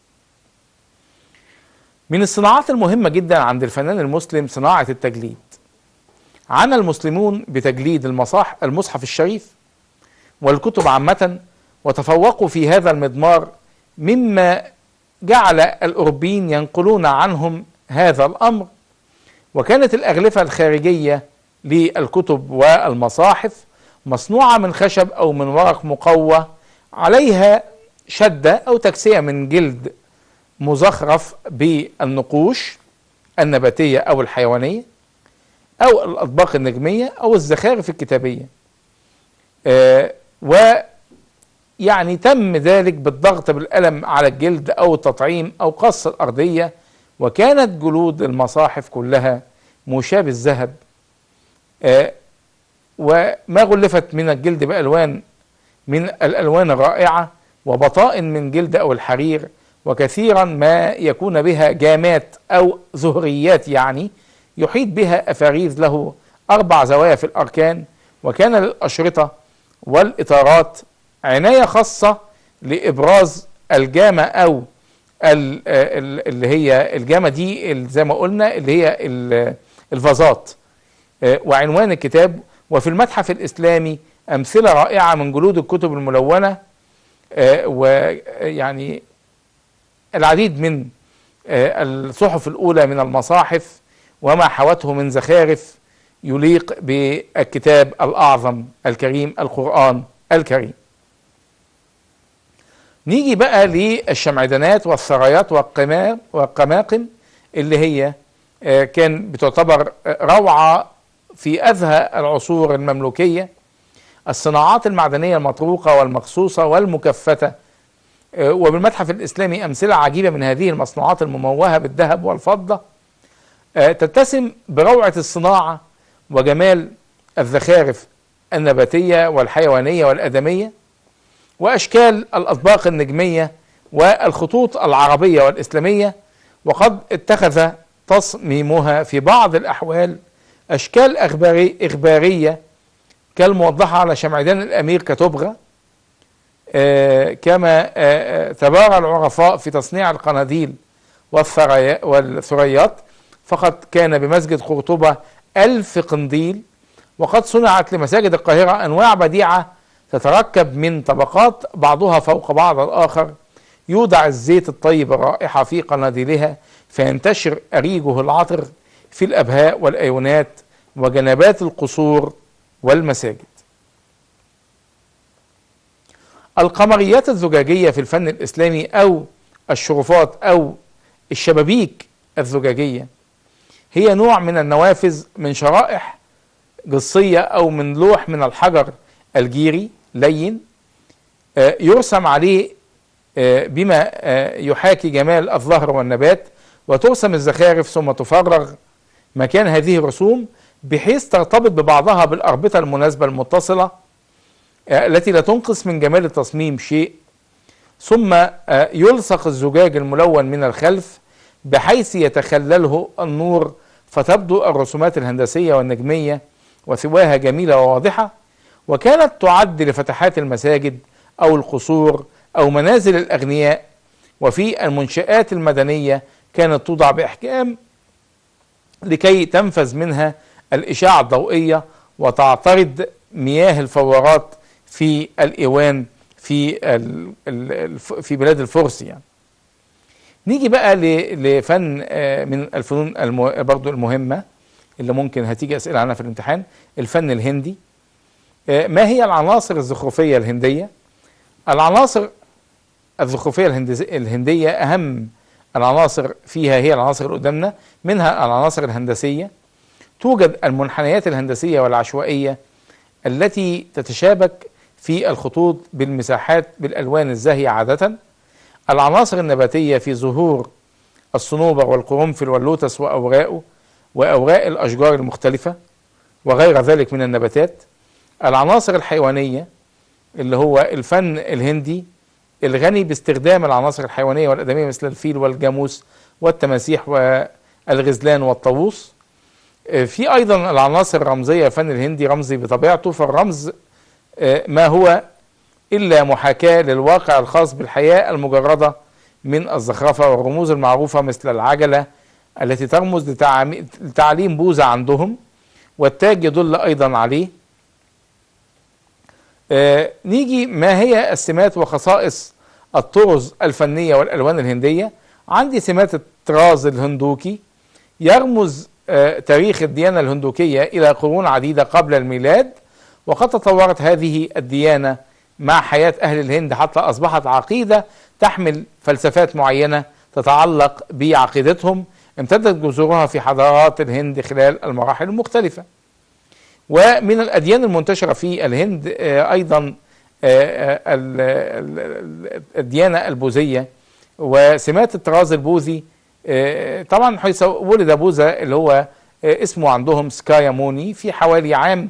Speaker 1: من الصناعات المهمة جدا عند الفنان المسلم صناعة التجليد عانى المسلمون بتجليد المصاح المصحف الشريف والكتب عامة وتفوقوا في هذا المضمار مما جعل الأوروبيين ينقلون عنهم هذا الأمر وكانت الأغلفة الخارجية للكتب والمصاحف مصنوعة من خشب أو من ورق مقوى عليها شدة أو تكسية من جلد مزخرف بالنقوش النباتية أو الحيوانية أو الأطباق النجمية أو الزخارف الكتابية آه، ويعني تم ذلك بالضغط بالقلم على الجلد أو التطعيم أو قص الأرضية وكانت جلود المصاحف كلها مشابه الذهب آه، وما غلفت من الجلد بألوان من الألوان الرائعة وبطائن من جلد أو الحرير وكثيرا ما يكون بها جامات أو زهريات يعني يحيط بها أفاريز له أربع زوايا في الأركان وكان للأشرطة والإطارات عناية خاصة لإبراز الجامة أو اللي هي الجامة دي زي ما قلنا اللي هي الفازات وعنوان الكتاب وفي المتحف الإسلامي أمثلة رائعة من جلود الكتب الملونة ويعني العديد من الصحف الأولى من المصاحف وما حوته من زخارف يليق بالكتاب الأعظم الكريم القرآن الكريم نيجي بقى للشمعدانات والثريات والقماقم اللي هي كان بتعتبر روعة في أذهى العصور المملوكية الصناعات المعدنية المطروقة والمخصوصة والمكفتة وبالمتحف الإسلامي أمثلة عجيبة من هذه المصنوعات المموهة بالذهب والفضة تتسم بروعة الصناعة وجمال الزخارف النباتية والحيوانية والأدمية وأشكال الأطباق النجمية والخطوط العربية والإسلامية وقد اتخذ تصميمها في بعض الأحوال أشكال أخباري إخبارية كالموضحة على شمعدان الأمير كتبغى آه كما آه تبارى العرفاء في تصنيع القناديل والثريات فقد كان بمسجد قرطبة ألف قنديل وقد صنعت لمساجد القاهرة أنواع بديعة تتركب من طبقات بعضها فوق بعض الآخر يودع الزيت الطيب الرائحة في قناديلها فينتشر أريجه العطر في الأبهاء والأيونات وجنبات القصور والمساجد القمريات الزجاجية في الفن الإسلامي أو الشرفات أو الشبابيك الزجاجية هي نوع من النوافذ من شرائح جصية أو من لوح من الحجر الجيري لين يرسم عليه بما يحاكي جمال الظهر والنبات وترسم الزخارف ثم تفرغ مكان هذه الرسوم بحيث ترتبط ببعضها بالأربطة المناسبة المتصلة التي لا تنقص من جمال التصميم شيء ثم يلصق الزجاج الملون من الخلف بحيث يتخلله النور فتبدو الرسومات الهندسية والنجمية وسواها جميلة وواضحة وكانت تعد لفتحات المساجد أو القصور أو منازل الأغنياء وفي المنشآت المدنية كانت توضع بإحكام لكي تنفذ منها الإشعة الضوئية وتعترض مياه الفورات في الإيوان في في بلاد الفرس يعني نيجي بقى لفن من الفنون برضو المهمة اللي ممكن هتيجي أسئلة عنها في الامتحان الفن الهندي ما هي العناصر الزخرفية الهندية العناصر الزخرفية الهندية أهم العناصر فيها هي العناصر اللي قدامنا منها العناصر الهندسية توجد المنحنيات الهندسية والعشوائية التي تتشابك في الخطوط بالمساحات بالألوان الزاهية عادة العناصر النباتية في ظهور الصنوبر والقرنفل واللوتس وأوراقه وأوراق الأشجار المختلفة وغير ذلك من النباتات العناصر الحيوانية اللي هو الفن الهندي الغني باستخدام العناصر الحيوانية والأدمية مثل الفيل والجاموس والتماسيح والغزلان والطاووس في أيضا العناصر الرمزية الفن الهندي رمزي بطبيعته فالرمز ما هو إلا محاكاة للواقع الخاص بالحياة المجردة من الزخرفة والرموز المعروفة مثل العجلة التي ترمز لتعليم بوذا عندهم والتاج يدل أيضا عليه آه نيجي ما هي السمات وخصائص الطرز الفنية والألوان الهندية عندي سمات الطراز الهندوكي يرمز آه تاريخ الديانة الهندوكية إلى قرون عديدة قبل الميلاد وقد تطورت هذه الديانة مع حياة أهل الهند حتى أصبحت عقيدة تحمل فلسفات معينة تتعلق بعقيدتهم امتدت جذورها في حضارات الهند خلال المراحل المختلفة ومن الأديان المنتشرة في الهند آه، أيضا آه، آه، ال- ال- الديانة البوذية وسمات الطراز البوذي آه، طبعا حيث ولد بوذا اللي هو آه، اسمه عندهم سكايا موني في حوالي عام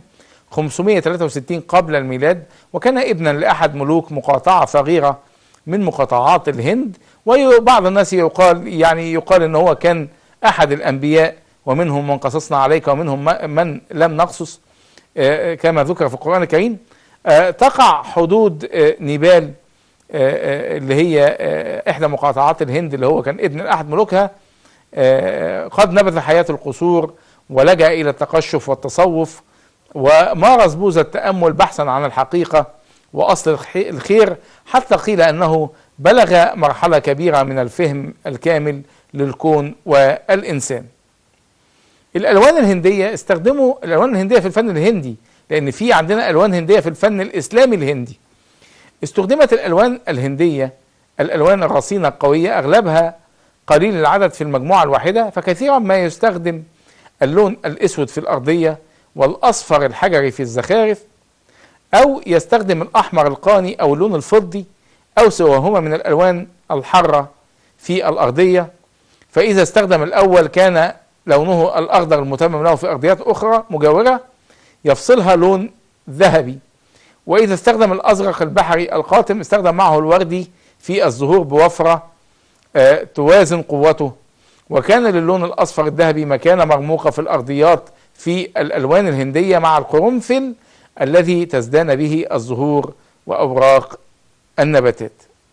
Speaker 1: 563 قبل الميلاد وكان ابنا لأحد ملوك مقاطعة صغيرة من مقاطعات الهند وبعض الناس يقال يعني يقال ان هو كان احد الانبياء ومنهم من قصصنا عليك ومنهم م- من لم نقصص آه، كما ذكر في القرآن الكريم آه، تقع حدود آه، نيبال آه، آه، اللي هي آه، إحدى مقاطعات الهند اللي هو كان ابن أحد ملوكها آه، قد نبذ حياة القصور ولجأ إلى التقشف والتصوف ومارس بوذا التأمل بحثا عن الحقيقة وأصل الخ- الخير حتى قيل أنه بلغ مرحلة كبيرة من الفهم الكامل للكون والإنسان الالوان الهنديه استخدموا الالوان الهنديه في الفن الهندي لان في عندنا الوان هنديه في الفن الاسلامي الهندي استخدمت الالوان الهنديه الالوان الرصينه القويه اغلبها قليل العدد في المجموعه الواحده فكثيرا ما يستخدم اللون الاسود في الارضيه والاصفر الحجري في الزخارف او يستخدم الاحمر القاني او اللون الفضي او سواهما من الالوان الحاره في الارضيه فإذا استخدم الأول كان لونه الأخضر المتمم له في أرضيات أخرى مجاورة يفصلها لون ذهبي وإذا استخدم الأزرق البحري القاتم استخدم معه الوردي في الظهور بوفرة آه، توازن قوته وكان للون الأصفر الذهبي مكانة مرموقة في الأرضيات في الألوان الهندية مع القرنفل الذي تزدان به الزهور وأوراق النباتات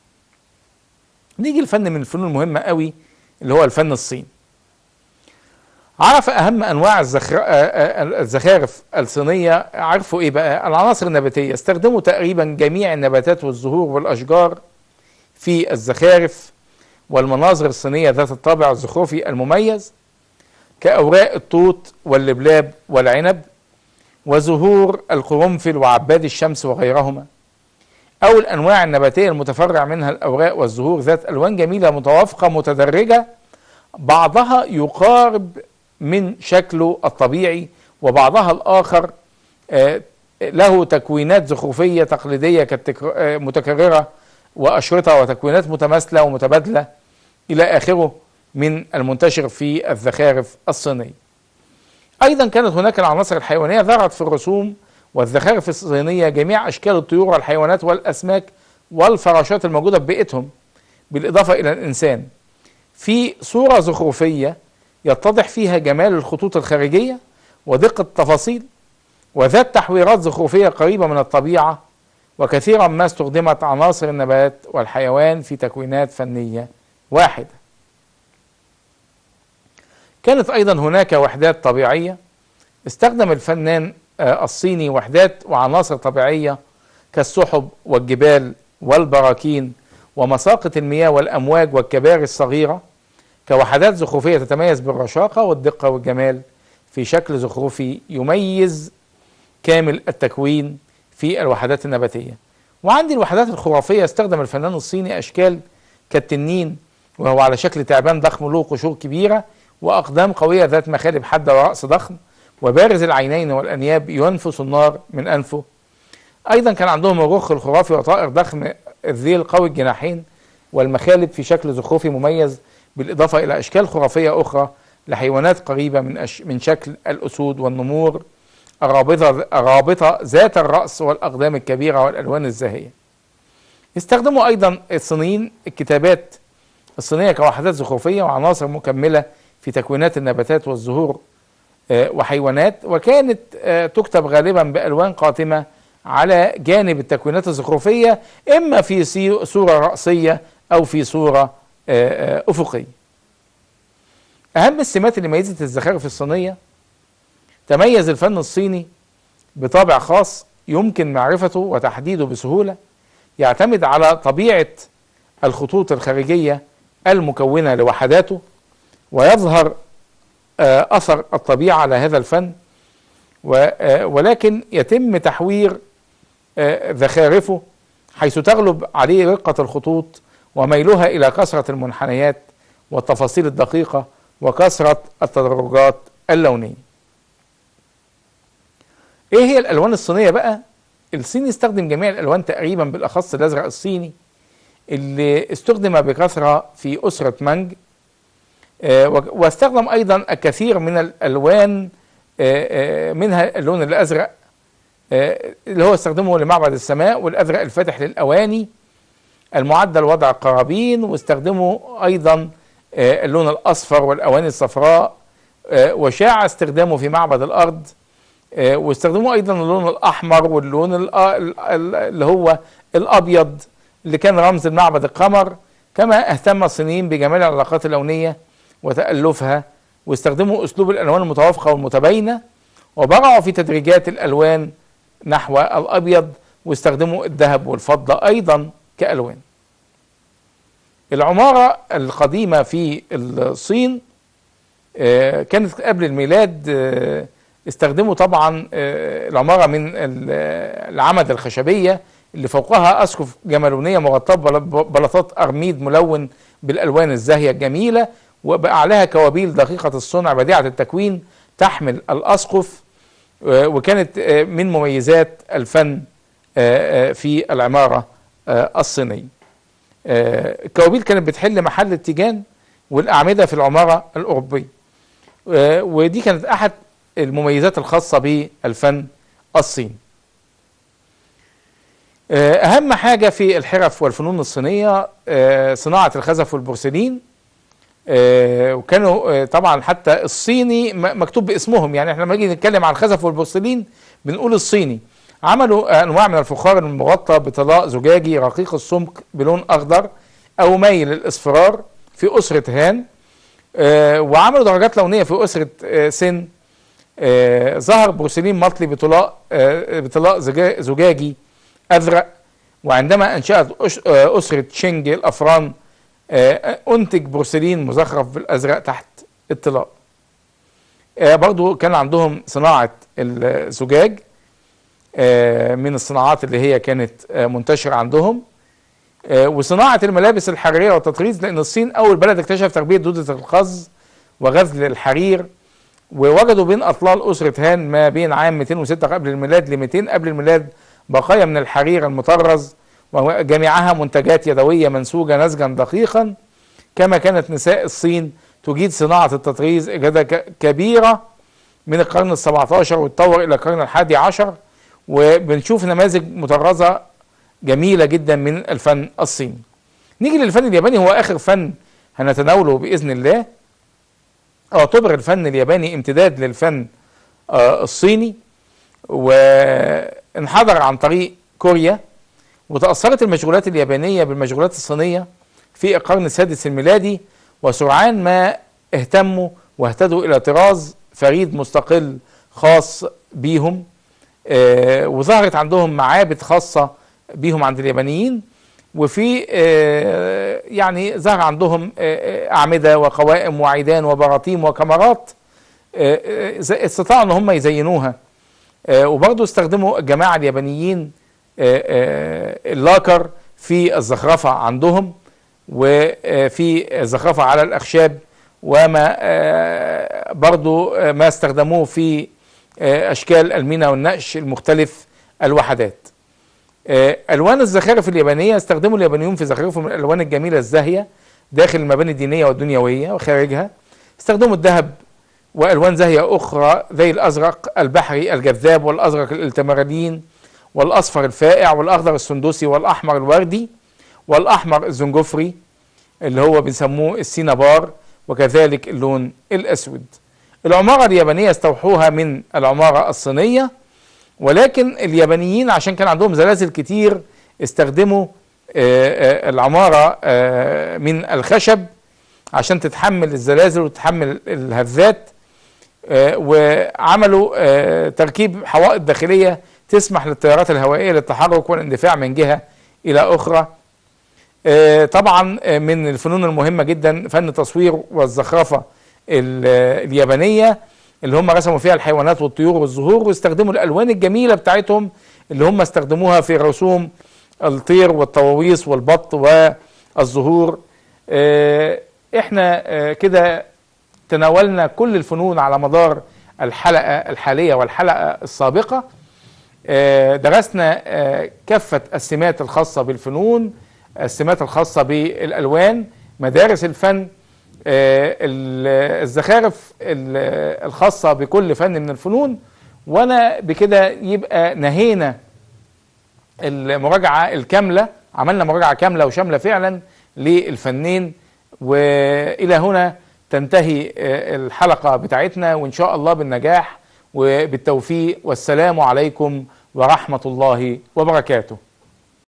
Speaker 1: نيجي الفن من الفنون المهمة قوي اللي هو الفن الصيني عرف اهم انواع الزخر... آه، آه، الزخارف الصينيه عرفوا ايه بقى العناصر النباتيه استخدموا تقريبا جميع النباتات والزهور والاشجار في الزخارف والمناظر الصينيه ذات الطابع الزخرفي المميز كاوراق التوت واللبلاب والعنب وزهور القرنفل وعباد الشمس وغيرهما او الانواع النباتيه المتفرع منها الاوراق والزهور ذات الوان جميله متوافقه متدرجه بعضها يقارب من شكله الطبيعي وبعضها الاخر آه، له تكوينات زخرفيه تقليديه كالتكر- آه، متكرره واشرطه وتكوينات متماثله ومتبادله الى اخره من المنتشر في الزخارف الصينيه. ايضا كانت هناك العناصر الحيوانيه ظهرت في الرسوم والزخارف الصينيه جميع اشكال الطيور والحيوانات والاسماك والفراشات الموجوده في بيئتهم بالاضافه الى الانسان. في صوره زخرفيه يتضح فيها جمال الخطوط الخارجيه ودقه التفاصيل وذات تحويرات زخرفيه قريبه من الطبيعه وكثيرا ما استخدمت عناصر النبات والحيوان في تكوينات فنيه واحده. كانت ايضا هناك وحدات طبيعيه استخدم الفنان آه، الصيني وحدات وعناصر طبيعيه كالسحب والجبال والبراكين ومساقط المياه والامواج والكباري الصغيره كوحدات زخرفيه تتميز بالرشاقه والدقه والجمال في شكل زخرفي يميز كامل التكوين في الوحدات النباتيه. وعندي الوحدات الخرافيه استخدم الفنان الصيني اشكال كالتنين وهو على شكل تعبان ضخم له قشور كبيره واقدام قويه ذات مخالب حاده وراس ضخم وبارز العينين والانياب ينفس النار من انفه. ايضا كان عندهم الرخ الخرافي وطائر ضخم الذيل قوي الجناحين والمخالب في شكل زخرفي مميز بالاضافه الى اشكال خرافيه اخرى لحيوانات قريبه من أش من شكل الاسود والنمور الرابطه الرابطه ذات الراس والاقدام الكبيره والالوان الزاهيه. يستخدموا ايضا الصينيين الكتابات الصينيه كوحدات زخرفيه وعناصر مكمله في تكوينات النباتات والزهور آه، وحيوانات وكانت آه، تكتب غالبا بالوان قاتمه على جانب التكوينات الزخرفيه اما في سي- صوره راسيه او في صوره آه، آه، افقيه. اهم السمات اللي ميزت الزخارف الصينيه تميز الفن الصيني بطابع خاص يمكن معرفته وتحديده بسهوله يعتمد على طبيعه الخطوط الخارجيه المكونه لوحداته ويظهر آه، اثر الطبيعه على هذا الفن و- آه، ولكن يتم تحوير آه، زخارفه حيث تغلب عليه رقه الخطوط وميلها الى كثره المنحنيات والتفاصيل الدقيقه وكثرة التدرجات اللونية ايه هي الالوان الصينية بقى الصين استخدم جميع الالوان تقريبا بالاخص الازرق الصيني اللي استخدم بكثرة في اسرة مانج آه، واستخدم ايضا الكثير من الالوان آه، آه، منها اللون الازرق اللي هو استخدمه لمعبد السماء والازرق الفاتح للاواني المعدل لوضع القرابين واستخدموا ايضا اللون الاصفر والاواني الصفراء وشاع استخدامه في معبد الارض واستخدموا ايضا اللون الاحمر واللون اللي هو الابيض اللي كان رمز المعبد القمر كما اهتم الصينيين بجمال العلاقات اللونيه وتألفها واستخدموا أسلوب الألوان المتوافقة والمتباينة وبرعوا في تدريجات الألوان نحو الأبيض واستخدموا الذهب والفضة أيضا كألوان العمارة القديمة في الصين آه، كانت قبل الميلاد آه، استخدموا طبعا آه، العمارة من العمد الخشبية اللي فوقها أسقف جمالونية مغطاة بلاطات أرميد ملون بالألوان الزاهية الجميلة وبأعلاها كوابيل دقيقة الصنع بديعة التكوين تحمل الأسقف آه، وكانت آه، من مميزات الفن آه، في العمارة الصينية الكوابيل كانت بتحل محل التيجان والأعمدة في العمارة الأوروبية ودي كانت أحد المميزات الخاصة بالفن الصيني أهم حاجة في الحرف والفنون الصينية صناعة الخزف والبورسلين آه وكانوا آه طبعا حتى الصيني مكتوب باسمهم يعني احنا لما نيجي نتكلم عن الخزف والبورسلين بنقول الصيني عملوا انواع من الفخار المغطى بطلاء زجاجي رقيق السمك بلون اخضر او مايل للاصفرار في اسره هان آه وعملوا درجات لونيه في اسره آه سن آه ظهر بورسلين مطلي بطلاء آه بطلاء زجاجي ازرق وعندما انشات آه، اسره شينج الافران آه، انتج بورسلين مزخرف بالازرق تحت الطلاء آه، برضو كان عندهم صناعة الزجاج آه، من الصناعات اللي هي كانت منتشرة عندهم وصناعة الملابس الحريرية والتطريز لأن الصين أول بلد اكتشف تربية دودة القز وغزل الحرير ووجدوا بين أطلال أسرة هان ما بين عام 206 قبل الميلاد ل 200 قبل الميلاد بقايا من الحرير المطرز وجميعها منتجات يدوية منسوجة نسجا دقيقا كما كانت نساء الصين تجيد صناعة التطريز إجادة كبيرة من القرن السبعة عشر وتطور إلى القرن الحادي عشر وبنشوف نماذج مطرزة جميلة جدا من الفن الصيني نيجي للفن الياباني هو آخر فن هنتناوله بإذن الله اعتبر الفن الياباني امتداد للفن آه، الصيني وانحدر عن طريق كوريا وتأثرت المشغولات اليابانية بالمشغولات الصينية في القرن السادس الميلادي وسرعان ما اهتموا واهتدوا إلى طراز فريد مستقل خاص بيهم آه وظهرت عندهم معابد خاصة بيهم عند اليابانيين وفي آه يعني ظهر عندهم آه, آه، أعمدة وقوائم وعيدان وبراطيم وكمرات آه، آه، استطاعوا ان هم يزينوها وبرضه استخدموا الجماعة اليابانيين آه، آه، اللاكر في الزخرفة عندهم وفي الزخرفة على الأخشاب وما آه، برضو ما استخدموه في أشكال المينا والنقش المختلف الوحدات ألوان الزخارف اليابانية استخدموا اليابانيون في زخارفهم الألوان الجميلة الزاهية داخل المباني الدينية والدنيوية وخارجها استخدموا الذهب وألوان زاهية أخرى زي الأزرق البحري الجذاب والأزرق الالتمرالين والأصفر الفائع والأخضر السندوسي والأحمر الوردي والأحمر الزنجفري اللي هو بنسموه السينابار وكذلك اللون الأسود العمارة اليابانية استوحوها من العمارة الصينية ولكن اليابانيين عشان كان عندهم زلازل كتير استخدموا آه، آه، العمارة آه، من الخشب عشان تتحمل الزلازل وتتحمل الهزات وعملوا تركيب حوائط داخلية تسمح للتيارات الهوائية للتحرك والاندفاع من جهة إلى أخرى آه، طبعا آه، من الفنون المهمة جدا فن التصوير والزخرفة اليابانية اللي هم رسموا فيها الحيوانات والطيور والزهور واستخدموا الألوان الجميلة بتاعتهم اللي هم استخدموها في رسوم الطير والطواويس والبط والزهور آه، احنا كده تناولنا كل الفنون على مدار الحلقة الحالية والحلقة السابقة آه، درسنا آه، كافة السمات الخاصة بالفنون السمات الخاصة بالألوان مدارس الفن آه، ال- الزخارف ال- الخاصة بكل فن من الفنون وانا بكده يبقى نهينا المراجعة الكاملة عملنا مراجعة كاملة وشاملة فعلا للفنين وإلى هنا تنتهي آه، الحلقة بتاعتنا وإن شاء الله بالنجاح وبالتوفيق والسلام عليكم ورحمة الله وبركاته